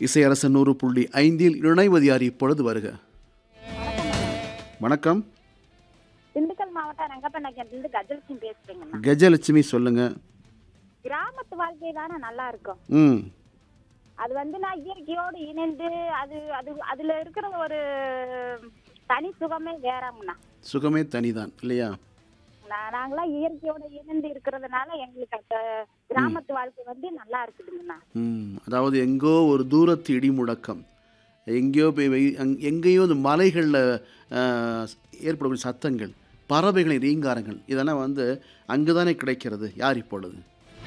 இசையரசன் நூறு புள்ளி ஐந்தில் இணைவதியார் இப்பொழுது வருக வணக்கம் திண்டுக்கல் மாவட்டம் ரங்கப்பண்ணக்கிலிருந்து கஜலட்சுமி பேசுறேங்கண்ணா கஜலட்சுமி சொல்லுங்க கிராமத்து வாழ்க்கை தானே நல்லா இருக்கும் ம் அது வந்து நான் இயற்கையோடு இணைந்து அது அது அதுல இருக்கிற ஒரு தனி சுகமே வேறங்கண்ணா சுகமே தனிதான் இல்லையா நான் நாங்களாம் இயற்கையோட இணைந்து இருக்கிறதுனால எங்களுக்கு அந்த கிராமத்து வாழ்க்கை வந்து நல்லா இருக்குதுங்கண்ணா ம் அதாவது எங்கோ ஒரு தூரத்து இடி முழக்கம் எங்கேயோ போய் வெய்- அங்- எங்கேயோ இந்த மலைகளில் ஏற்படக்கூடிய சத்தங்கள் பறவைகளின் ரீங்காரங்கள் இதெல்லாம் வந்து அங்கு தானே கிடைக்கிறது யார் இப்பொழுது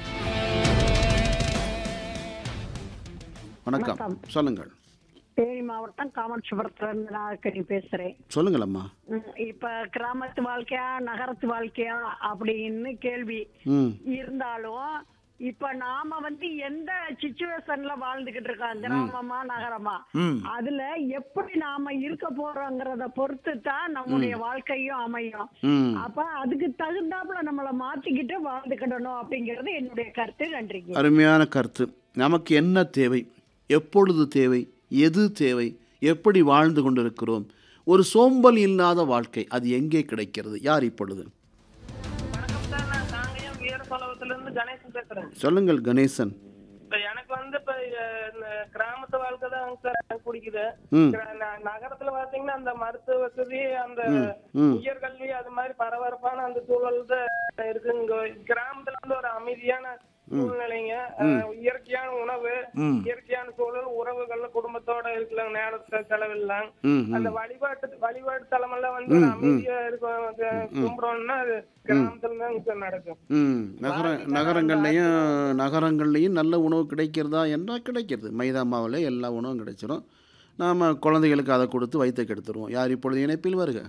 வணக்கம் சொல்லுங்கள் தேனி மாவட்டம் காமட்சிபுரத்துல இருந்து நாகக்கனி பேசுறேன் சொல்லுங்கள் அம்மா ம், இப்ப கிராமத்து வாழ்க்கையா நகரத்து வாழ்க்கையா அப்படின்னு கேள்வி ம் இருந்தாலும் இப்ப நாம வந்து எந்த சுச்சுவேஷன்ல வாழ்ந்துகிட்டு இருக்கோம் கிராமமா நகரமா ம் அதுல எப்படி நாம இருக்க போறோங்கிறத பொறுத்து தான் நம்முடைய வாழ்க்கையும் அமையும் ம் அப்ப அதுக்கு தகுந்தாப்புல நம்மள மாத்திக்கிட்டு வாழ்ந்துக்கிடணும் அப்படிங்கறது என்னுடைய கருத்து நன்றிங்க அருமையான கருத்து நமக்கு என்ன தேவை எப்பொழுது தேவை எது தேவை எப்படி வாழ்ந்து கொண்டிருக்கிறோம் ஒரு சோம்பல் இல்லாத வாழ்க்கை அது எங்கே கிடைக்கிறது யார் இப்பொழுது வணக்கம் சார் நான் காங்கேயம் வீரசோழவத்துல இருந்து கணேசன் பேசுறேன் சொல்லுங்கள் கணேசன் இப்ப எனக்கு வந்து இப்ப அஹ், இந்த கிராமத்து வாழ்க்கை தான் சார் எனக்கு பிடிக்குது ம் கிர- ந- நகரத்துல பாத்தீங்கன்னா அந்த மருத்துவ வசதி அந்த ம் உயர்கல்வி அது மாதிரி பரபரப்பான அந்த சூழல் தான் இருக்கு இங்க கிராமத்துல வந்து ஒரு அமைதியான சூழ்நிலைங்க அஹ், இயற்கையான உணவு ம் இயற்கையான சூழல் உறவுகள் குடும்பத்தோட இருக்கலாம் நேரத்தை செலவிடலாம் ம் அந்த வழிபாட்டு வழிபாட்டு தலமெல்லாம் வந்து ஒரு அமைதியா இருக்கும் அது கும்பிடுறோம்னா அது கிராமத்துல தான் சார் நடக்கும் ம் நகர நகரங்கள்லையும் நகரங்கள்லையும் நல்ல உணவு கிடைக்கிறதா என்றால் கிடைக்கிறது மைதா மாவில் எல்லா உணவும் கிடைச்சிரும் நாம் குழந்தைகளுக்கு அதை கொடுத்து வயிற்றை கெடுத்துருவோம் யார் இப்பொழுது இணைப்பில் வருக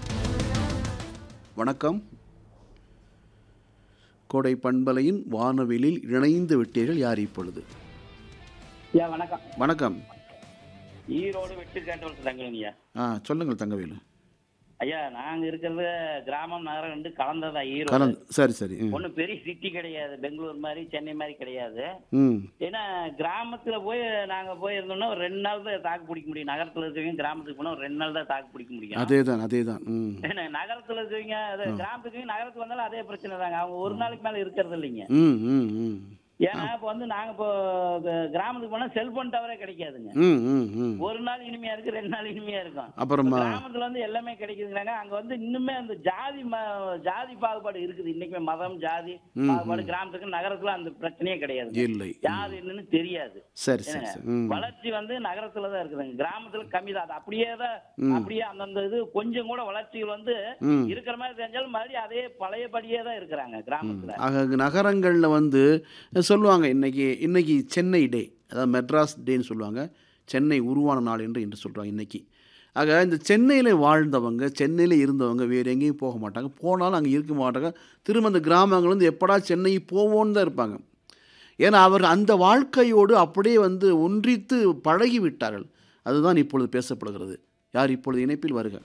வணக்கம் கோடை பண்பலையின் வானவிலில் இணைந்து விட்டீர்கள் யார் இப்பொழுது ஐயா வணக்கம் வணக்கம் ஈரோடு வெட்டு கேட்டவள் தங்கலுங்கய்யா ஆ சொல்லுங்கள் தங்கவேலு ஐயா நாங்க இருக்கிறது கிராமம் நகரம் ரெண்டு கலந்ததா ஈரோடு கலந்து சரி சரி ம் ஒன்றும் பெரிய சிட்டி கிடையாது பெங்களூர் மாதிரி சென்னை மாதிரி கிடையாது ம் ஏன்னா கிராமத்துல போய் நாங்க போய் இருந்தோம்னா ஒரு ரெண்டு நாள் தான் தாக்கு பிடிக்க முடியும் நகரத்துல இருக்கவங்க கிராமத்துக்கு போனா ஒரு ரெண்டு நாள் தான் தாக்கு பிடிக்க முடியும் அதே தான் அதே தான் ம் ஏன்னா நகரத்துல இருக்கவங்க அது கிராமத்துக்கு நகரத்துக்கு வந்தாலும் அதே பிரச்சனை தாங்க அவங்க ஒரு நாளைக்கு மேல இருக்கிறது இல்லைங்க ம் ம் ம் ஏன்னா இப்போ வந்து நாங்க இப்போ க- கிராமத்துக்கு போனா செல்போன் டவரே கிடைக்காதுங்க ம் ம் ம் ஒரு நாள் இனிமையா இருக்கு ரெண்டு நாள் இனிமையா இருக்கும் அப்புறமா கிராமத்துல வந்து எல்லாமே கிடைக்குதுங்கிறாங்க அங்க வந்து இன்னுமே அந்த ஜாதி ம- ஜாதி பாகுபாடு இருக்குது இன்னைக்குமே மதம் ஜாதி ம், பாகுபாடு கிராமத்துக்கு நகரத்துல அந்த பிரச்சனையே கிடையாது இல்லை ஜாதி என்னன்னு தெரியாது சரி சரி சரி ம் வளர்ச்சி வந்து நகரத்துல தான் இருக்குதுங்க கிராமத்துல கம்மி தான் அது அப்படியே தான் அப்படியே அந்தந்த இது கொஞ்சம் கூட வளர்ச்சிகள் வந்து ம் இருக்கிற மாதிரி தெரிஞ்சாலும் மறுபடியும் அதே பழையபடியே தான் இருக்கிறாங்க கிராமத்துல ஆக நகரங்களில் வந்து சொல்லுவாங்க இன்னைக்கு இன்னைக்கு சென்னை டே அதாவது மெட்ராஸ் டேன்னு சொல்லுவாங்க சென்னை உருவான நாள் என்று என்று சொல்கிறாங்க இன்னைக்கு ஆக இந்த சென்னையில் வாழ்ந்தவங்க சென்னையில் இருந்தவங்க வேறு எங்கேயும் போக மாட்டாங்க போனாலும் அங்கே இருக்க மாட்டாங்க திரும்ப அந்த கிராமங்கள் வந்து எப்படா சென்னை போவோன்னு தான் இருப்பாங்க ஏன்னா அவர் அந்த வாழ்க்கையோடு அப்படியே வந்து ஒன்றித்து பழகி விட்டார்கள் அதுதான் இப்பொழுது பேசப்படுகிறது யார் இப்பொழுது இணைப்பில் வருக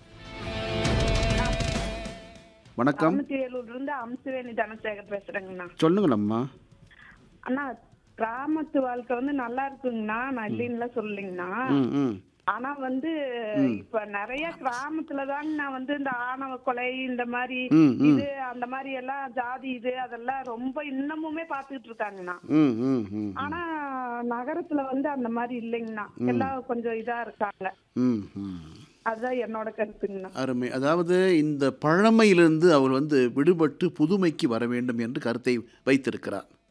வணக்கம் வேலூர்ல இருந்து அம்சவேணி தனசேகர் பேசுறேங்கண்ணா சொல்லுங்கள் அம்மா அண்ணா கிராமத்து வாழ்க்கை வந்து நல்லா இருக்குங்கண்ணா நான் இல்லைன்னு சொல்லலைங்கண்ணா ம் ம் ஆனா வந்து இப்ப நிறைய கிராமத்துல தாங்க நான் வந்து இந்த ஆணவ கொலை இந்த மாதிரி ம் ம் இது அந்த மாதிரி எல்லாம் ஜாதி இது அதெல்லாம் ரொம்ப இன்னமுமே பாத்துக்கிட்டு இருக்காங்கண்ணா ம் ம் ம் ஆனா நகரத்துல வந்து அந்த மாதிரி இல்லைங்கண்ணா எல்லாம் கொஞ்சம் இதா இருக்காங்க ம் ம் அதுதான் என்னோட கருத்துங்கண்ணா அருமை அதாவது இந்த பழமையிலிருந்து அவர் வந்து விடுபட்டு புதுமைக்கு வர வேண்டும் என்று கருத்தை வைத்திருக்கிறார்